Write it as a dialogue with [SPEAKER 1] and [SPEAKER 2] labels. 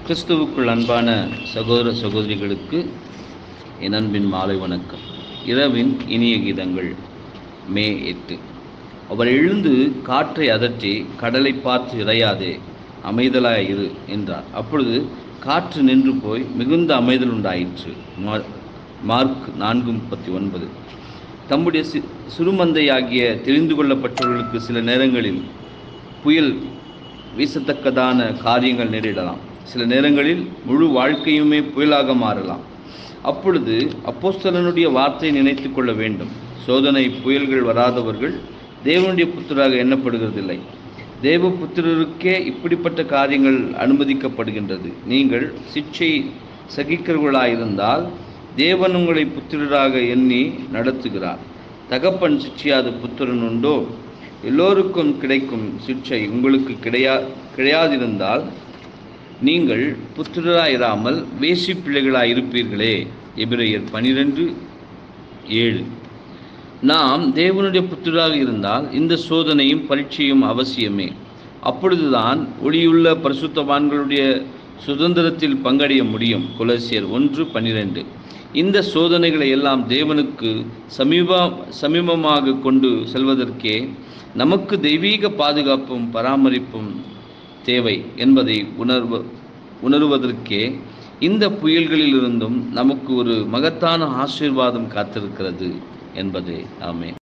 [SPEAKER 1] கிறிஸ்துவுக்குள் அன்பான சகோதர சகோதரிகளுக்கு என் அன்பின் மாலை வணக்கம் இரவின் இனிய கீதங்கள் மே எட்டு அவர் எழுந்து காற்றை அதற்றி கடலை பார்த்து இறையாதே அமைதலாய் இரு என்றார் அப்பொழுது காற்று நின்று போய் மிகுந்த அமைதல் உண்டாயிற்று மா- மார்க் நான்கு முப்பத்தி ஒன்பது தம்முடைய சி சிறுமந்தையாகிய தெரிந்து கொள்ளப்பட்டவர்களுக்கு சில நேரங்களில் புயல் வீசத்தக்கதான காரியங்கள் நேரிடலாம் சில நேரங்களில் முழு வாழ்க்கையுமே புயலாக மாறலாம் அப்பொழுது அப்போஸ்தலனுடைய வார்த்தை நினைத்து கொள்ள வேண்டும் சோதனை புயல்கள் வராதவர்கள் தேவனுடைய புத்தராக எண்ணப்படுகிறதில்லை தேவ புத்திரருக்கே இப்படிப்பட்ட காரியங்கள் அனுமதிக்கப்படுகின்றது நீங்கள் சிக்ஷை சகிக்கிறவர்களாயிருந்தால் தேவன் உங்களை புத்திரராக எண்ணி நடத்துகிறார் தகப்பன் சிக்ஷியாத புத்திரன் உண்டோ எல்லோருக்கும் கிடைக்கும் சிக்ஷை உங்களுக்கு கிடையா கிடையாதிருந்தால் நீங்கள் புத்திரராயிராமல் வேசி பிள்ளைகளாய் இருப்பீர்களே எபிரேயர் பனிரெண்டு ஏழு நாம் தேவனுடைய புத்திராக இருந்தால் இந்த சோதனையும் பரீட்சையும் அவசியமே அப்பொழுதுதான் ஒளியுள்ள பரிசுத்தவான்களுடைய சுதந்திரத்தில் பங்கடைய முடியும் குலசியர் ஒன்று பன்னிரெண்டு இந்த சோதனைகளை எல்லாம் தேவனுக்கு சமீப சமீபமாக கொண்டு செல்வதற்கே நமக்கு தெய்வீக பாதுகாப்பும் பராமரிப்பும் தேவை என்பதை உணர்வ உணர்வதற்கே இந்த புயல்களிலிருந்தும் நமக்கு ஒரு மகத்தான ஆசீர்வாதம் காத்திருக்கிறது என்பதே ஆமே